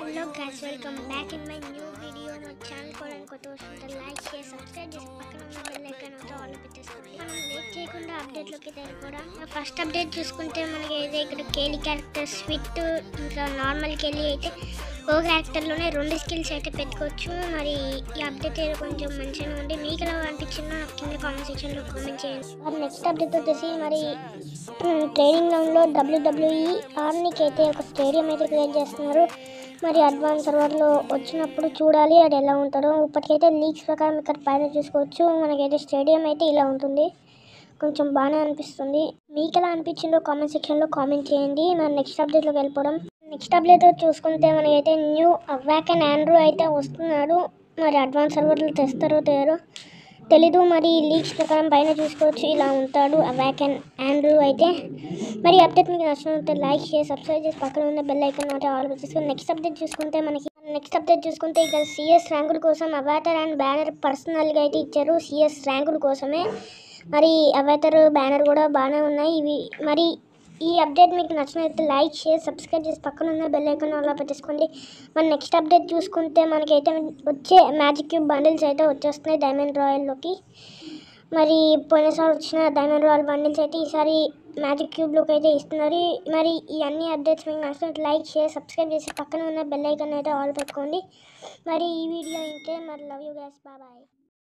hello guys welcome back in my new video నా channel కూడా కొత్త వస్తుంటే లైక్ చేసి సబ్స్క్రైబ్ చేసి పక్కన ఉన్న బెల్ ఐకాన్ అయితే ఆల్ పెట్టేసుకోండి మనం లేట్ చేయకుండా అప్డేట్లోకి వెళ్ళిపోవడం ఫస్ట్ అప్డేట్ చూసుకుంటే మనకి అయితే ఇక్కడ కేలి క్యారెక్టర్ స్విట్ ఇంకా నార్మల్ కేలి అయితే ఓ క్యారెక్టర్లోనే రెండు స్కిల్స్ అయితే పెట్టుకోవచ్చు మరి ఈ అప్డేట్ అయితే కొంచెం మంచిగా ఉంది మీకు ఎలా అనిపించిందో నాకు కింద కామెంట్ సెక్షన్లో కామెంట్ చేయండి మరి నెక్స్ట్ అప్డేట్ వచ్చేసి మరి ట్రైనింగ్ గ్రౌండ్లో డబ్ల్యూడబ్ల్యూఈ ఆర్మీకి అయితే ఒక స్టేడియం అయితే క్రియేట్ చేస్తున్నారు మరి అడ్వాన్స్ సర్వర్లో వచ్చినప్పుడు చూడాలి అది ఎలా ఉంటుందో ఇప్పటికైతే లీక్స్ ప్రకారం ఇక్కడ పైన చూసుకోవచ్చు మనకైతే స్టేడియం అయితే ఇలా ఉంటుంది కొంచెం బాగానే అనిపిస్తుంది మీకు ఎలా అనిపించిందో కామెంట్ సెక్షన్లో కామెంట్ చేయండి మన నెక్స్ట్ అప్డేట్లోకి వెళ్ళిపోవడం నెక్స్ట్ అప్డేట్ చూసుకుంటే మనకైతే న్యూ అవాక్ అండ్ ఆండ్రూ అయితే వస్తున్నాడు మరి అడ్వాన్స్ సర్వర్లు తెస్తారో తేరో తెలీదు మరి లీక్స్ ప్రకారం పైన చూసుకోవచ్చు ఇలా ఉంటాడు అవాక్ అండ్ ఆండ్రూ అయితే మరి ఈ అప్డేట్ మీకు నచ్చినట్లయితే లైక్ చేసి సబ్స్క్రైబ్ చేసి పక్కన ఉన్న బెల్ ఐకాన్ అయితే ఆల్ చేసుకుని నెక్స్ట్ అప్డేట్ చూసుకుంటే మనకి నెక్స్ట్ అప్డేట్ చూసుకుంటే ఇక సిఎస్ ర్యాంకుల కోసం అవాటర్ అండ్ బ్యానర్ పర్సనల్గా అయితే ఇచ్చారు సిఎస్ ర్యాంకుల కోసమే మరి అవతార్ బ్యానర్ కూడా బాగానే ఉన్నాయి ఇవి మరి ఈ అప్డేట్ మీకు నచ్చినట్లయితే లైక్ షేర్ సబ్స్క్రైబ్ చేసి పక్కన ఉన్న బెల్ ఐకాన్ అలా పెట్టేసుకోండి మన నెక్స్ట్ అప్డేట్ చూసుకుంటే మనకైతే వచ్చే మ్యాజిక్ క్యూబ్ బండిల్స్ అయితే వచ్చేస్తున్నాయి డైమండ్ రాయల్లోకి మరి పోయినసారి వచ్చిన డైమండ్ రాయల్ బండిల్స్ అయితే ఈసారి మ్యాజిక్ క్యూబ్లోకి అయితే ఇస్తున్నారు మరి ఈ అన్ని అప్డేట్స్ మీకు నచ్చినట్టు లైక్ షేర్ సబ్స్క్రైబ్ చేసి పక్కన ఉన్న బెల్ ఐకాన్ అయితే ఆల్ పెట్టుకోండి మరి ఈ వీడియో అయితే మరి లవ్ యూ గ్యాస్ బాయ్